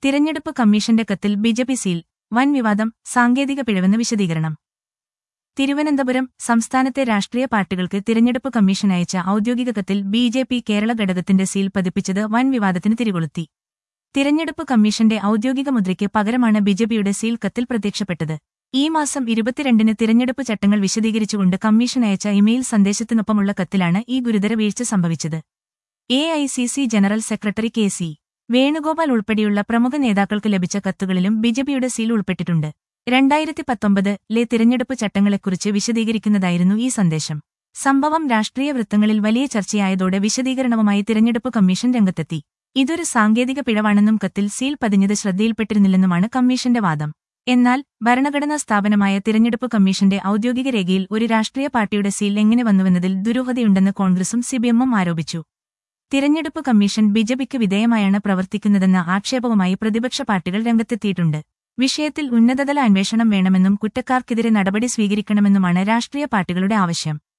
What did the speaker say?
തിരഞ്ഞെടുപ്പ് കമ്മീഷന്റെ കത്തിൽ ബിജെപി സീൽ വൻ വിവാദം സാങ്കേതിക പിഴവെന്ന് വിശദീകരണം തിരുവനന്തപുരം സംസ്ഥാനത്തെ രാഷ്ട്രീയ പാർട്ടികൾക്ക് തിരഞ്ഞെടുപ്പ് കമ്മീഷൻ അയച്ച ഔദ്യോഗിക കത്തിൽ ബി ജെ പി കേരള ഘടകത്തിന്റെ സീൽ പതിപ്പിച്ചത് വൻ വിവാദത്തിന് തിരികൊളുത്തി തിരഞ്ഞെടുപ്പ് കമ്മീഷന്റെ ഔദ്യോഗിക മുദ്രയ്ക്ക് പകരമാണ് ബിജെപിയുടെ സീൽ കത്തിൽ പ്രത്യക്ഷപ്പെട്ടത് ഈ മാസം ഇരുപത്തിരണ്ടിന് തിരഞ്ഞെടുപ്പ് ചട്ടങ്ങൾ വിശദീകരിച്ചുകൊണ്ട് കമ്മീഷൻ അയച്ച ഇമെയിൽ സന്ദേശത്തിനൊപ്പമുള്ള കത്തിലാണ് ഈ ഗുരുതര വീഴ്ച സംഭവിച്ചത് A I C C general secretary K C Venugopal ഉൾപ്പെടെയുള്ള പ്രമുഖ നേതാക്കൾക്ക് ലഭിച്ച കത്തുകളിലും ബിജെപിയുടെ സീൽ ഉൾപ്പെട്ടിട്ടുണ്ട് രണ്ടായിരത്തി പത്തൊമ്പത് ലെ തിരഞ്ഞെടുപ്പ് ചട്ടങ്ങളെക്കുറിച്ച് വിശദീകരിക്കുന്നതായിരുന്നു ഈ സന്ദേശം സംഭവം രാഷ്ട്രീയ വൃത്തങ്ങളിൽ വലിയ ചർച്ചയായതോടെ വിശദീകരണവുമായി തിരഞ്ഞെടുപ്പ് കമ്മീഷൻ രംഗത്തെത്തി ഇതൊരു സാങ്കേതിക പിഴവാണെന്നും കത്തിൽ സീൽ പതിഞ്ഞത് ശ്രദ്ധയിൽപ്പെട്ടിരുന്നില്ലെന്നുമാണ് കമ്മീഷന്റെ വാദം എന്നാൽ ഭരണഘടനാ സ്ഥാപനമായ തിരഞ്ഞെടുപ്പ് കമ്മീഷന്റെ ഔദ്യോഗിക രേഖയിൽ ഒരു രാഷ്ട്രീയ പാർട്ടിയുടെ സീൽ എങ്ങനെ വന്നുവെന്നതിൽ ദുരൂഹതയുണ്ടെന്ന് കോൺഗ്രസും സിപിഎമ്മും ആരോപിച്ചു തിരഞ്ഞെടുപ്പ് കമ്മീഷൻ ബിജെപിക്ക് വിധേയമായാണ് പ്രവർത്തിക്കുന്നതെന്ന ആക്ഷേപവുമായി പ്രതിപക്ഷ പാർട്ടികൾ രംഗത്തെത്തിയിട്ടുണ്ട് വിഷയത്തിൽ ഉന്നതതല അന്വേഷണം വേണമെന്നും കുറ്റക്കാർക്കെതിരെ നടപടി സ്വീകരിക്കണമെന്നുമാണ് രാഷ്ട്രീയ പാർട്ടികളുടെ ആവശ്യം